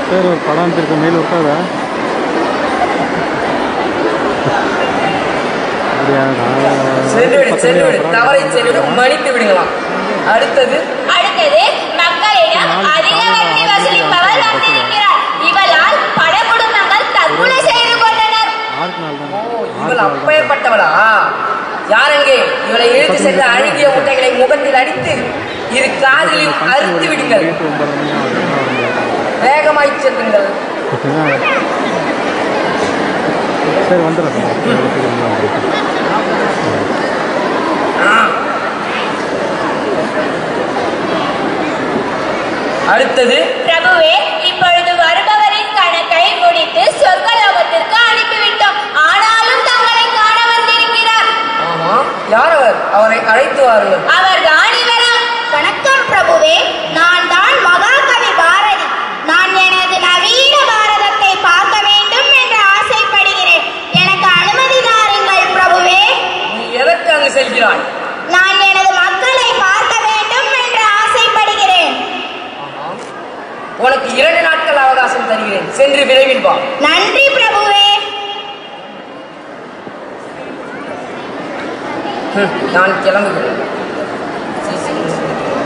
பேர் ஒரு படம் அனுப்பியிருக்க மெயில் இருக்காதா அப்படியா சென்றுவிடு சென்றுவிடு தவறை செய்வது மன்னித்து விடுங்களாம் அடுத்தது அடுத்தது மக்களிடம் அதிக வட்டி வசூலிப்பவர் வந்திருக்கிறார் இவளால் பல குடும்பங்கள் தற்கொலை செய்து கொண்டனர் ஆறுக்கு நாள் தான் ஓ இவள் அப்பேற்பட்டவளா யாரெங்கே இவளை இழுத்து சென்ற அழுகிய முட்டைகளை முகத்தில் அடித்து இரு காதில் அறுத்து விடுங்கள் வீட்டு ஒன்பது மணி ஆகுது வர முடியாது வேகமாய் செல்லுங்கள் சரி வந்துடுறேன் அடுத்தது பிரபுவே இப்பொழுது வருபவரின் கணக்கை முடித்து சொர்க்கலோகத்திற்கு அனுப்பிவிட்டோம் ஆனாலும் தங்களை காண வந்திருக்கிறார் ஆமா யார் அவர் அவரை அழைத்து வாருங்கள் அவர் ராணிவரம் வணக்கம் பிரபுவே நான் தான் மகாகவி பாரதி நான் எனது நவீன பாரதத்தை பார்க்க வேண்டும் என்று ஆசைப்படுகிறேன் எனக்கு அனுமதி தாருங்கள் பிரபுவே நீ எதற்கு அங்கு செல்கிறாய் நான் எனது மக்களை பார்க்க வேண்டும் என்று ஆசைப்படுகிறேன் ஆமாம். உனக்கு இரண்டு நாட்கள் அவகாசம் தருகிறேன் சென்று விரைவில் வா நன்றி பிரபுவே ஹம், நான் கிளம்புகிறேன் சீ, சீ, சீ.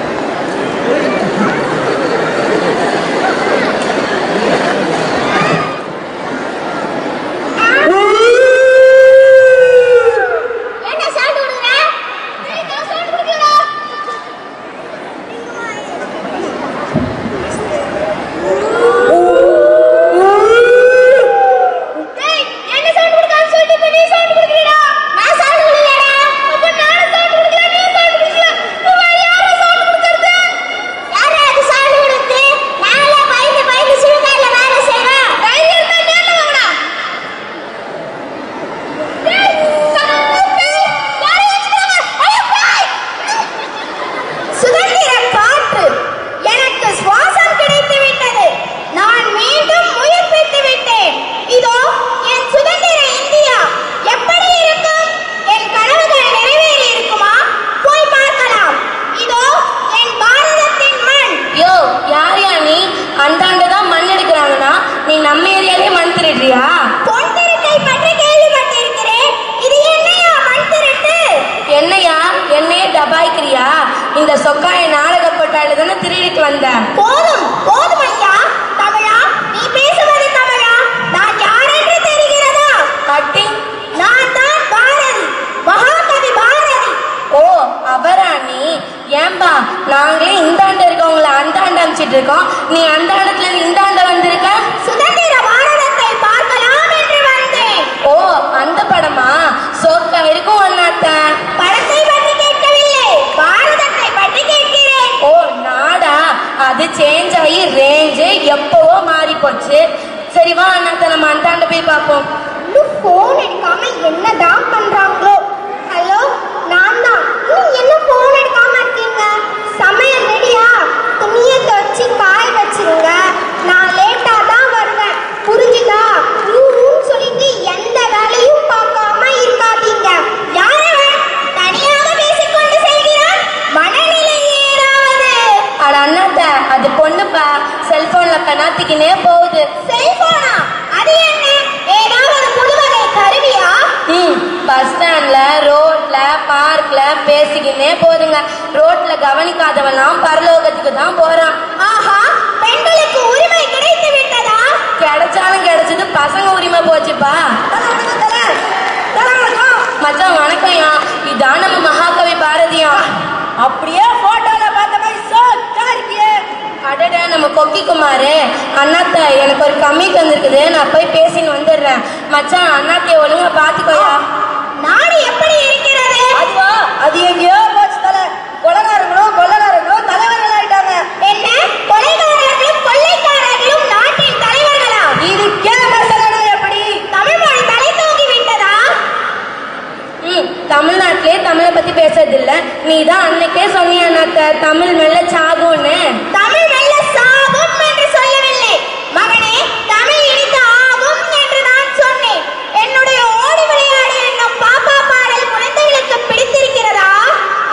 என்ன சாப்பிட்டு விடுங்க சாப்பிட்டு குடிக்கிறா டேய் என்ன சவுண்ட் கொடுக்காம சொல்லிட்டு இப்ப நீ சவுண்ட் கொடுக்கறடா நான் சவுண்ட் கொடுக்கலடா அப்ப நான் சவுண்ட் கொடுக்கல நீ சவுண்ட் கொடுக்கல இப்ப வேற யாரு சவுண்ட் கொடுக்கறது யாரு அது சவுண்ட் கொடுத்து நாளே பயந்து பயந்து சுடுகாட்ல வேலை செய்றேன் தைரியம் தான் நேர்ல வாங்கடா டேய் சவுண்ட் யாரை வச்சுட்டாங்க ஐயோ பாய் சுதந்திர காற்று எனக்கு சுவாசம் கிடைத்து விட்டது நான் மீண்டும் உயிர்ப்பித்து விட்டேன் இதோ என் சுதந்திர இந்தியா எப்படி இருக்கும் என் கனவுகள் நிறைவேறி இருக்குமா போய் பார்க்கலாம் இதோ என் பாரதத்தின் மண் யோ யார் யா நீ அந்தாண்ட தான் மண் எடுக்கிறாங்கன்னா நீ நம்ம ஏரியாலே மண் திருடுறியா பொன் திருட்டை பற்றி கேள்விப்பட்டிருக்கிறேன் இது என்னையா மண் திருட்டு என்னையா என்னையே டபாய்க்கிறியா இந்த சொக்காய நாடக போட்டால தானே திருடிட்டு வந்த போதும் போதும் ஐயா தமிழா நீ பேசுவது தமிழா நான் யார் என்று தெரிகிறதா கட்டி நான் தான் பாரதி மகாகவி பாரதி ஓ அவரா நீ ஏன்பா நாங்களே இந்தாண்ட இருக்கவங்கள அந்தாண்ட அனுப்பிச்சிட்டு இருக்கோம் நீ அந்த இடத்துல இருந்து இந்தாண்ட வந்திருக்க சுதந்திர பாரதத்தை பார்க்கலாம் என்று வந்தேன் ஓ அந்த படமா சோக்கா இருக்கும் ஒன்னாத்த படத்தை பற்றி கேட்கவில்லை பாரதத்தை பற்றி கேட்கிறேன் ஓ நாடா அது சேஞ்ச் ஆகி ரேஞ்சு எப்பவோ மாறி போச்சு சரி வா அண்ணாத்த நம்ம அந்தாண்ட போய் பார்ப்போம் இன்னும் போன் எடுக்காம என்னதான் பண்றாங்களோ ஹலோ நான் தான் இன்னும் என்ன போன் எடுக்காம இருக்கீங்க சமையல் ரெடியா துணியை துவச்சி காய வச்சிருங்க நான் லேட்டா தான் வருவேன் புரிஞ்சுதா ஊன்னு சொல்லிட்டு எந்த வேலையும் பார்க்காம இருக்காதீங்க யார் அவன் தனியாக பேசிக்கொண்டு செல்கிறான் மனநிலை ஏதாவது அட அண்ணாத்த அது பொண்ணுப்பா செல்போன்ல கண்ணாத்திக்கினே போகுது செல்போனா அது என்ன ஏதாவது புதுவகை கருவியா ம் பஸ் ஸ்டாண்ட்ல ரோட்ல பார்க்ல பேசிக்கினே போதுங்க ரோட்ல கவனிக்காதவன்லாம் பரலோகத்துக்கு தான் போறான் ஆஹா பெண்களுக்கு உரிமை கிடைத்து விட்டதா கிடைச்சாலும் கிடைச்சது பசங்க உரிமை போச்சுப்பா மச்சான் வணக்கம்யா இதான் நம்ம மகாகவி பாரதியா அப்படியே போட்டோல பார்த்த மாதிரி சோக்கா இருக்கியே அடடா நம்ம கொக்கி குமாரு அண்ணாத்த எனக்கு ஒரு கம்மி தந்திருக்குது நான் போய் பேசின்னு வந்துடுறேன் மச்சான் அண்ணாத்தைய ஒழுங்கா பாத்துக்கோயா நாடு எப்படி இருக்கிறது அதுவா அது எங்கேயோ போச்சு தலை கொலகாரங்களும் கொள்ளகாரங்களும் தலைவர்கள் ஆயிட்டாங்க என்ன கொலைகாரர்களும் கொள்ளைக்காரர்களும் நாட்டின் தலைவர்களா இதுக்கே மசாலா எப்படி தமிழ் மொழி தலை தூக்கி விட்டதா ம் தமிழ்நாட்டிலே தமிழை பத்தி பேசுறது இல்ல நீ தான் அன்னைக்கே சொன்னியா அண்ணாத்த தமிழ் மெல்ல சாகும்னு தமிழ் மெல்ல சாகும் என்று சொல்லவில்லை மகனே தமிழ் இனித்து ஆகும் என்று நான் சொன்னேன் என்னுடைய ஓடி விளையாடு என்னும் பாப்பா பாடல் குழந்தைகளுக்கு பிடித்திருக்கிறதா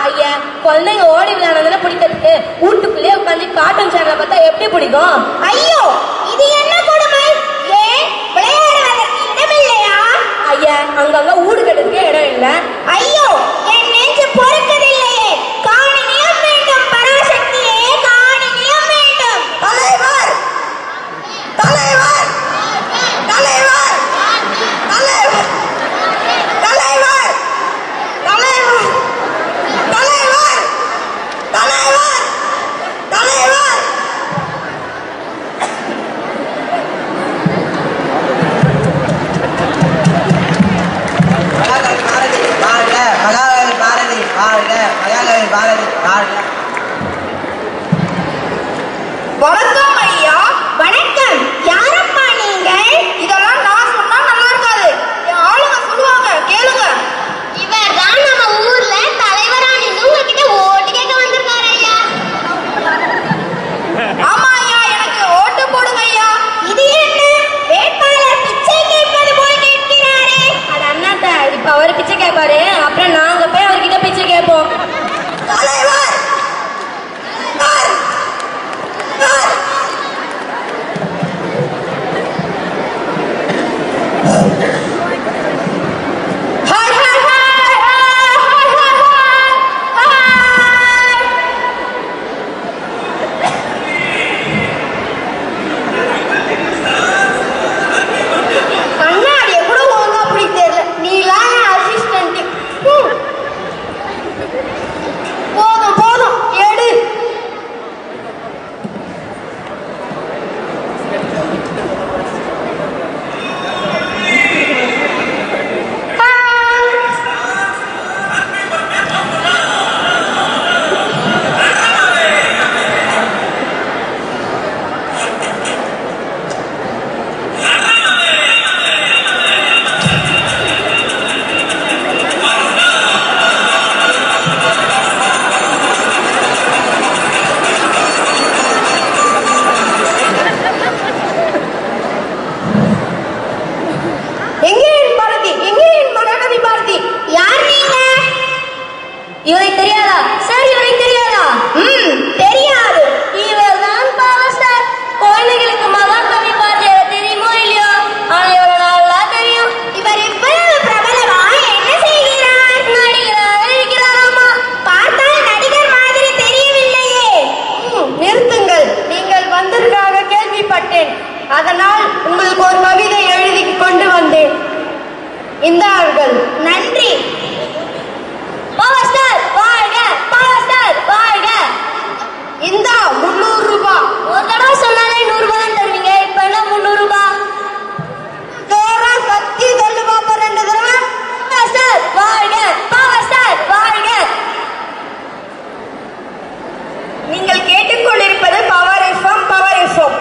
அதனால் உங்களுக்கு ஒரு கவிதை எழுதி கொண்டு வந்தேன் இந்தார்கள் நன்றி பவர் ஸ்டார் வாழ்க பவர் ஸ்டார் வாழ்க இந்தா முந்நூறு ரூபாய் ஒரு தடவை சொன்னாலே நூறு ரூபாய் தான் தருவீங்க இப்ப என்ன முந்நூறு ரூபாய் ஜோரா கத்தி சொல்லு பாப்பா ரெண்டு தடவை பவர் ஸ்டார் வாழ்க பவர் ஸ்டார் வாழ்க நீங்கள் கேட்டுக்கொண்டிருப்பது power FM power FM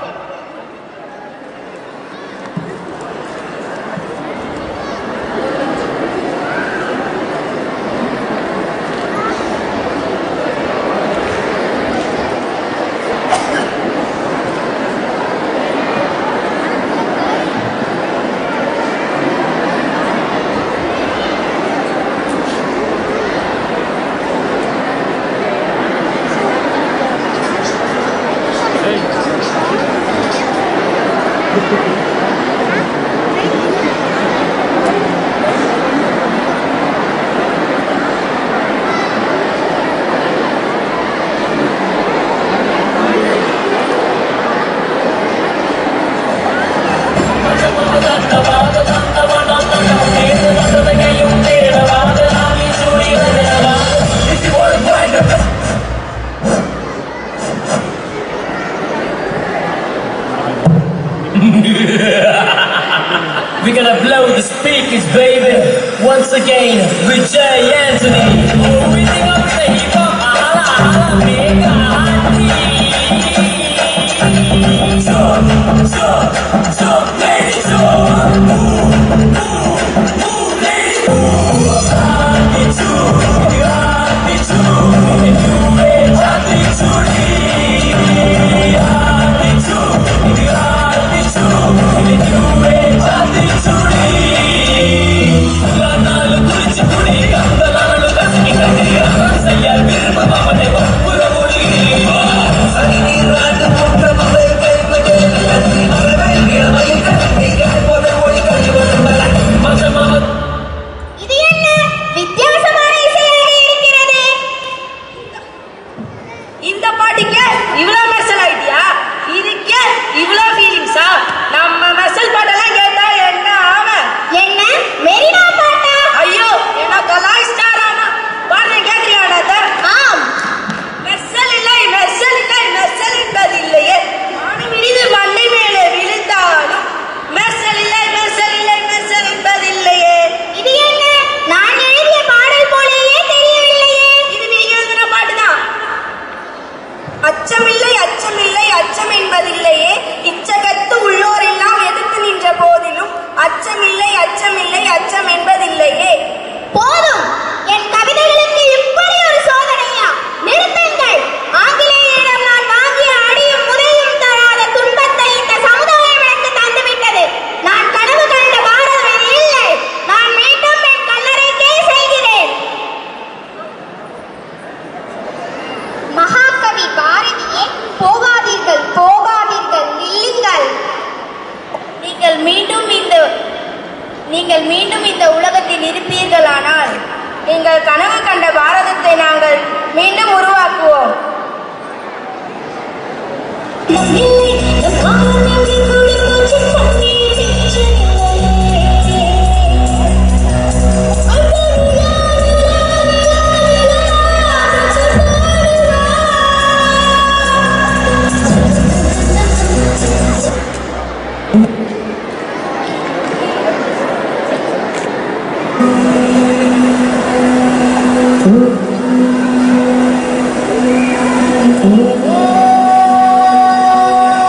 We're gonna blow the speakers, baby. Once again, with Jay Anthony. Oh, we think I'm the hip hop. Ahala, ahala, mega hot. Jump, jump, jump, lady, jump. Move, move, move, lady, move. Hot me too, hot me too. If you ain't hot me too, hot me too, hot me too. If you ain't hot me too. நாலு குறிச்சு குடி அந்த நாலு கசக்கி கட்டி செய்ய விரும்பம் அவனை புற மொழி சரி நீராட்டு போன்ற மலை கைப்பற்றே கட்டி மரவை இளமையில் கட்டி போத மொழி கட்டி வரும் மசமாக இது என்ன வித்தியாசமான இசையாக இருக்கிறது இந்த பாட்டுக்கு இவ்வளோ மெர்சல் ஆயிட்டியா இதுக்கே இவ்வளோ ஃபீலிங்ஸா நம்ம மெர்சல் பாட்டெல்லாம் கேட்டா என்ன ஆவன் என்ன மெரினா பாட்டா ஐயோ என்ன கலாய்ஸ்டாராமா பாடுற கேட்கலையாடா அத? ஆம் மெர்சல் இல்லை மெர்சல் இல்லை மெர்சல் என்பது இல்லையே வானம் இடிது மண்ணை மேலே விழுந்தாலும் மெர்சல் இல்லை மெர்சல் இல்லை மெர்சல் என்பது இல்லையே இது என்ன நான் எழுதிய பாடல் போலேயே தெரியவில்லையே இது நீங்க எழுதின பாட்டுதான் அச்சமில்லை அச்சமில்லை அச்சம் என்பதில்லையே இச்சகத்து உள்ளோர் எல்லாம் எதிர்த்து நின்ற போதிலும் அச்சமில்லை அச்சமில்லை அச்சம் என்பதில்லையே போதும் என் கவிதைகளுக்கு இப்படி ஒரு சோதனையா நிறுத்துங்கள் ஆங்கிலேயரிடம் நான் வாங்கிய அடியும் முறையும் தராத துன்பத்தை இந்த சமுதாயம் எனக்கு தந்துவிட்டது நான் கனவு கண்ட பாரதம் இல்லை நான் மீண்டும் என் கல்லறைக்கே செய்கிறேன் மகாகவி பாரதியே போகாதீர்கள் போகாதீர்கள் நில்லுங்கள் நீங்கள் மீண்டும் இந்த நீங்கள் மீண்டும் இந்த உலகத்தில் இருப்பீர்களானால் நீங்கள் கனவு கண்ட பாரதத்தை நாங்கள் மீண்டும் உருவாக்குவோம் ஆ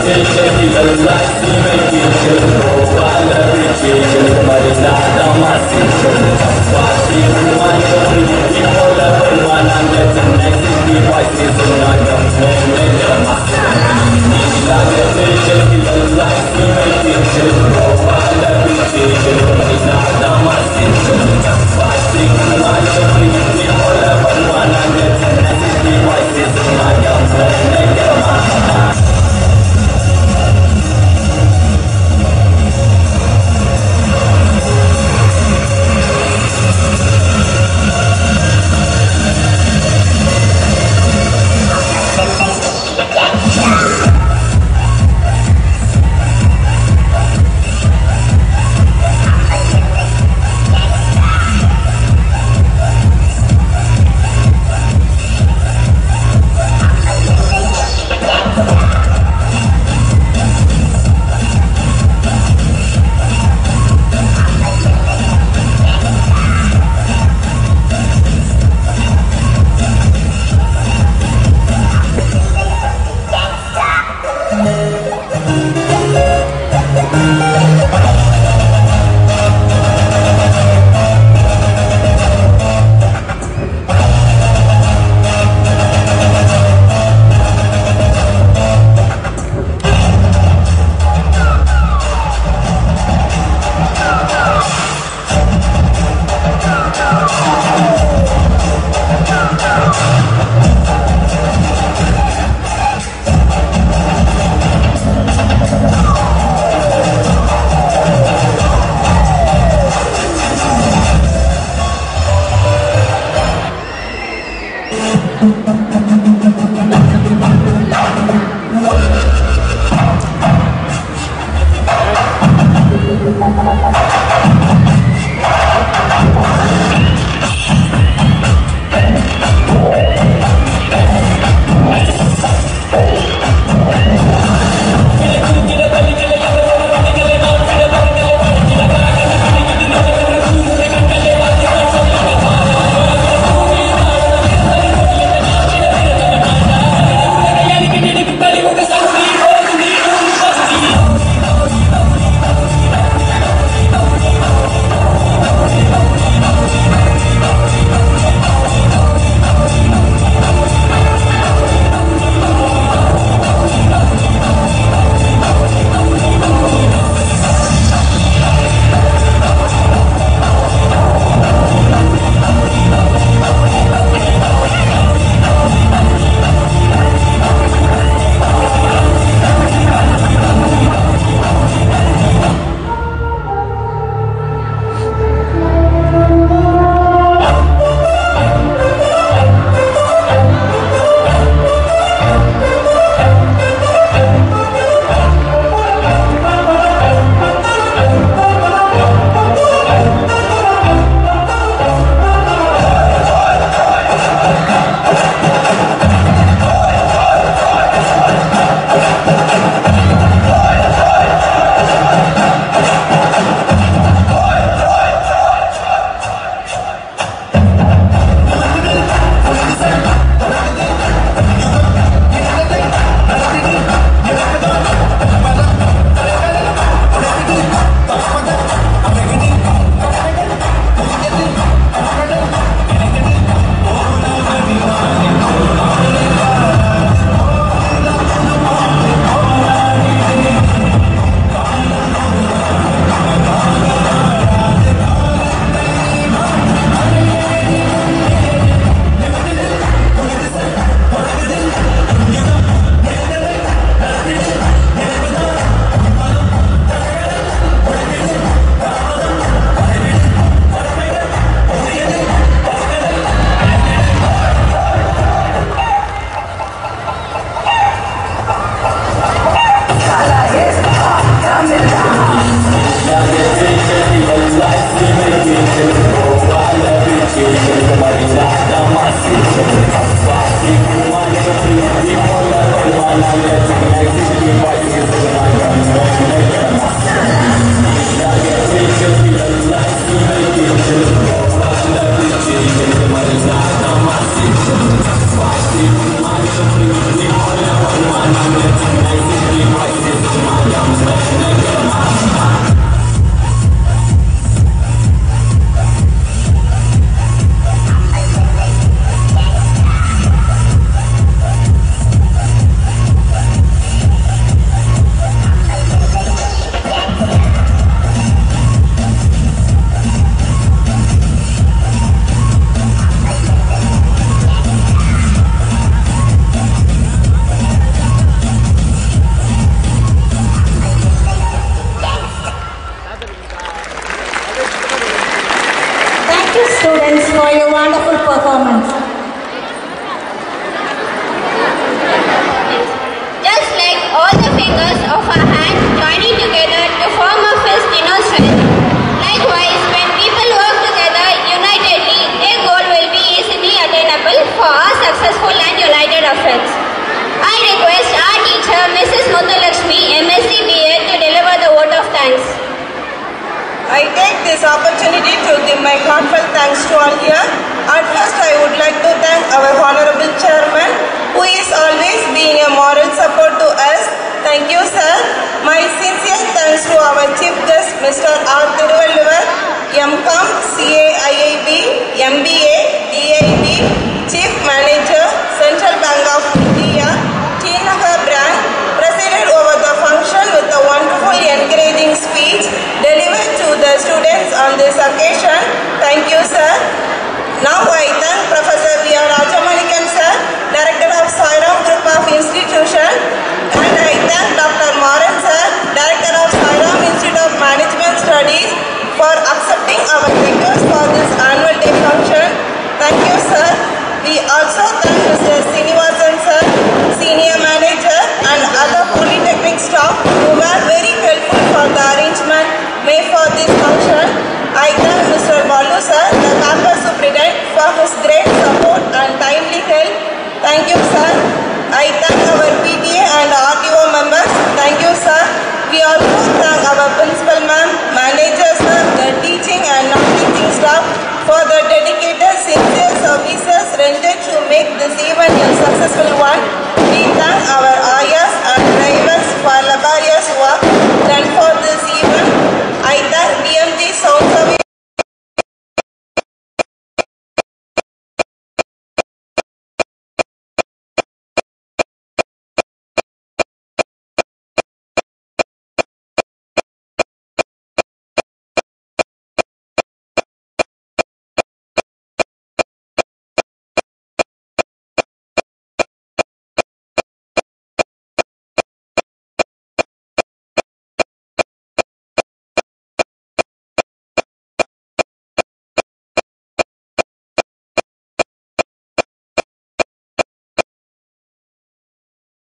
Thank you.